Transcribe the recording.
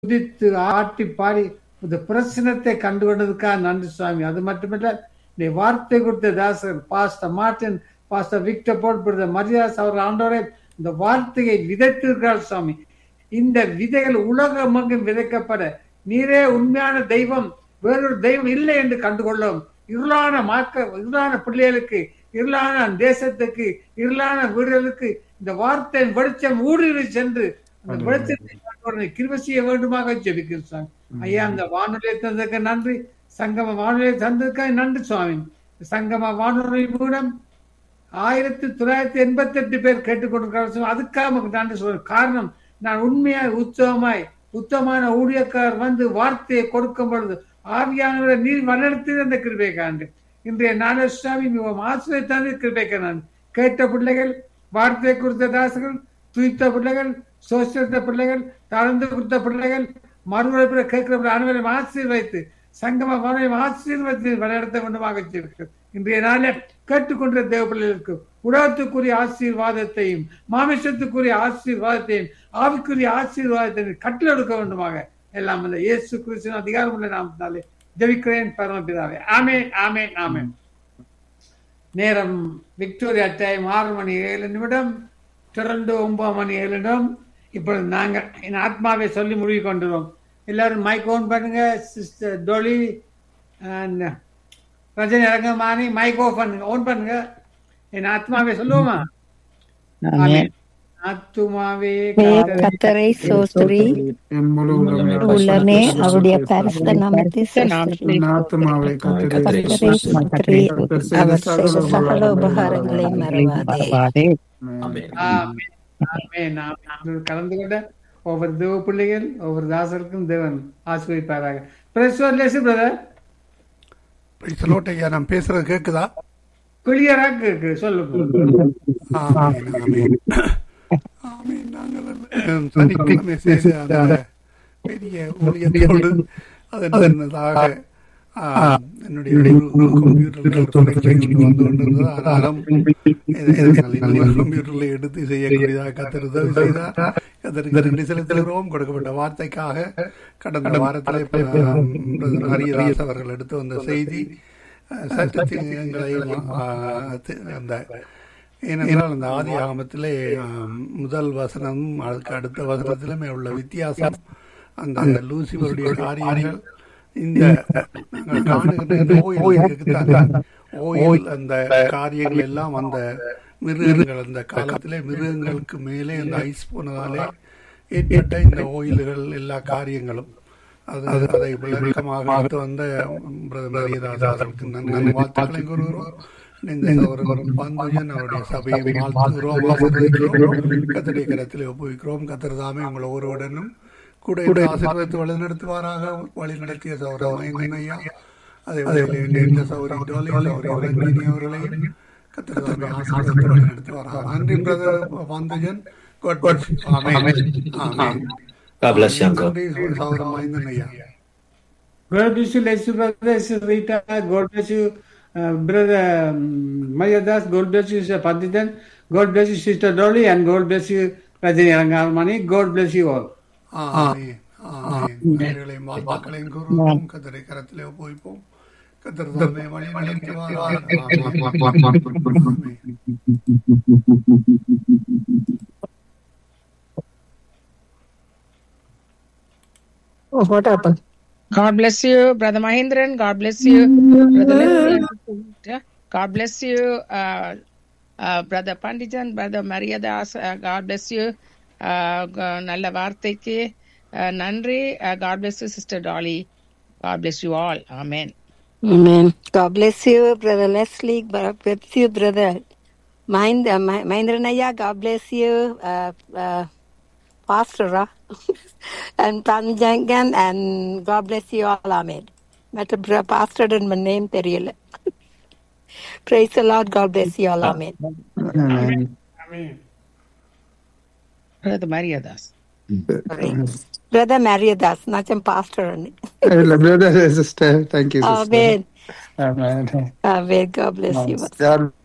துதித்து ஆட்டி பாடி இந்த பிரச்சனத்தை கண்டு கொண்டதுக்காக நன்றி சுவாமி அது மட்டுமல்ல நீ வார்த்தை கொடுத்த தாசர் பாஸ்டர் மார்டின் பாஸ்டர் விக்டர் போட் மரியாஸ் அவர் ஆண்டவரை இந்த வார்த்தையை விதைத்திருக்கிறார் சுவாமி இந்த விதைகள் உலகமெங்கும் விதைக்கப்பட நீரே உண்மையான தெய்வம் வேறொரு தெய்வம் இல்லை என்று கண்டுகொள்ளும் இருளான மாக்க இருளான பிள்ளைகளுக்கு இருளான தேசத்துக்கு இருளான வீடுகளுக்கு இந்த வார்த்தையின் வெளிச்சம் ஊடுருவி சென்று அந்த வெளிச்சத்தை கண்டுகொள்ள கிருபை செய்ய வேண்டுமாக ஜெபிக்கிறேன் சுவாமி ஐயா அந்த வானொலியை தந்ததுக்கு நன்றி சங்கம வானொலியை தந்ததுக்காக நன்றி சுவாமி சங்கம வானொலி மூலம் ஆயிரத்தி தொள்ளாயிரத்தி எண்பத்தி எட்டு பேர் கேட்டுக்கொண்டிருக்கிறார் அதுக்காக நமக்கு நன்றி சொல்றேன் காரணம் நான் உண்மையாய் உத்தவமாய் உத்தமான ஊழியக்கார் வந்து வார்த்தையை கொடுக்கும் பொழுது ஆவியானவரை நீர் வளர்த்து அந்த கிருபை காண்டு இன்றைய நாள சுவாமி மிகவும் ஆசிரியை தந்து கிருபை நான் கேட்ட பிள்ளைகள் வார்த்தை கொடுத்த தாசர்கள் துய்த்த பிள்ளைகள் சோசித்த பிள்ளைகள் தளர்ந்து கொடுத்த பிள்ளைகள் மறுவழைப்பில் கேட்கிற அனைவரையும் ஆசீர்வைத்து சங்கம மனையும் ஆசீர்வதித்து வழிநடத்த வேண்டுமாக இருக்கிறது இன்றைய நாளே கேட்டுக்கொண்ட தேவ பிள்ளைகளுக்கு உலகத்துக்குரிய ஆசீர்வாதத்தையும் மாமிசத்துக்குரிய ஆசீர்வாதத்தையும் ஆவிக்குரிய ஆசீர்வாதத்தையும் கட்டளெடுக்க வேண்டுமாக எல்லாம் அந்த இயேசு கிறிஸ்துவின் அதிகாரம் உள்ள நாமத்தினாலே ஜெபிக்கிறேன் பரமபிதாவே ஆமேன் ஆமேன் ஆமேன் நேரம் விக்டோரியா டைம் ஆறு மணி ஏழு நிமிடம் தொடர்ந்து ஒன்பது மணி ஏழு நிமிடம் இப்பொழுது நாங்கள் என் ஆத்மாவை சொல்லி முடிவு கொண்டுறோம் எல்லாரும் மைக் ஓன் பண்ணுங்க sister Dolly Rajini Rangamani mic on பண்ணுங்க ஓன் பண்ணுங்க என் ஆத்மாவை சொல்லுவோமா ஆத்துமாவே கத்தரை சோஸ்திரி உள்ளமே அவருடைய பரிசுத்த நாமத்தை ஆத்மாவை கத்தரை சோஸ்திரி அவர் செய்த சகல உபகாரங்களை மறவாதே கலந்து கொண்ட ஒவ்வொரு தேவ பிள்ளைகள் ஒவ்வொரு தாசருக்கும் தேவன் ஆசிரியப்பாராக பிரதர் ஐயா நான் பேசுறது கேக்குதா கிளியரா கேக்கு சொல்லுங்க சனிக்கிழமை செய்த அந்த பெரிய ஊழியத்தோடு அதனதாக என்னுடைய கம்ப்யூட்டரில் வந்து கொண்டிருந்தது ஆனாலும் கம்ப்யூட்டரில் எடுத்து செய்யக்கூடியதாக கத்தர் உதவி செய்தார் அதற்கு நன்றி செலுத்துகிறோம் கொடுக்கப்பட்ட வார்த்தைக்காக கடந்த வாரத்தில் ஹரியதாஸ் அவர்கள் எடுத்து வந்த செய்தி சட்டத்தை அந்த ஏனென்றால் அந்த ஆதி ஆகமத்திலே முதல் வசனம் அதுக்கு அடுத்த வசனத்திலுமே உள்ள வித்தியாசம் அந்த அந்த லூசிபருடைய காரியங்கள் இந்த ஓயில் அந்த காரியங்கள் எல்லாம் அந்த மிருகங்கள் அந்த காலத்திலே மிருகங்களுக்கு மேலே அந்த ஐஸ் போனதாலே ஏற்பட்ட இந்த ஓயில்கள் எல்லா காரியங்களும் அது அதை விளக்கமாக எடுத்து வந்த மரியதாசருக்கு நன்றி வாழ்த்துக்களை கூறுகிறோம் அவருடைய சபையை வாழ்த்துகிறோம் கத்தடைய கரத்தில் ஒப்புவிக்கிறோம் கத்தர் தாமே உங்களை ஒருவருடனும் கூட ஆசீர்வதித்து வழி நடத்துவாராக வழி நடத்திய சௌரம் ஐயா அதே வேளையில் சௌரி டோலி சௌரி அவர்களையும் கத்தர் தாமே ஆசீர்வதித்து வழி நடத்துவாராக நன்றி பிரதர் வாந்தஜன் God bless you. Amen. Amen. God bless you, uncle. சௌரம் ஐந்தன் ஐயா God bless you, bless you, brother, Rita. God bless you, uh, brother um, Mayadas. God bless you, Sister Panditan. God bless you, Sister Dolly, and God bless you, Rajani Rangamani. God bless you all. நேர்களையும் வாழ்த்துக்களையும் கூறுவோம் கத்தரை கரத்திலே ஒப்புவிப்போம் கத்தர் தாமே வழி Oh, what happened? God bless you, Brother Mahindran. God bless you, Brother Leslie. God bless you, uh, uh, Brother Pandijan, Brother Maria Das. Uh, God bless you. Uh, நல்ல வார்த்தைக்கு uh, நன்றி uh, God bless you, Sister Dolly. God bless you all. Amen. Amen. God bless you, Brother Leslie. God bless you, Brother Mind, uh, Mahindranaya. God bless you, uh, uh, Pastor Ra. and Panjangan, and God bless you all. Amen. மற்ற pastor name தெரியல Praise the Lord. God bless you all. Amen. Amen. Brother Maria Das. Brother Mariadas, nacham pastor అని. brother sister thank you sister Amen. amen Amen. God bless you. God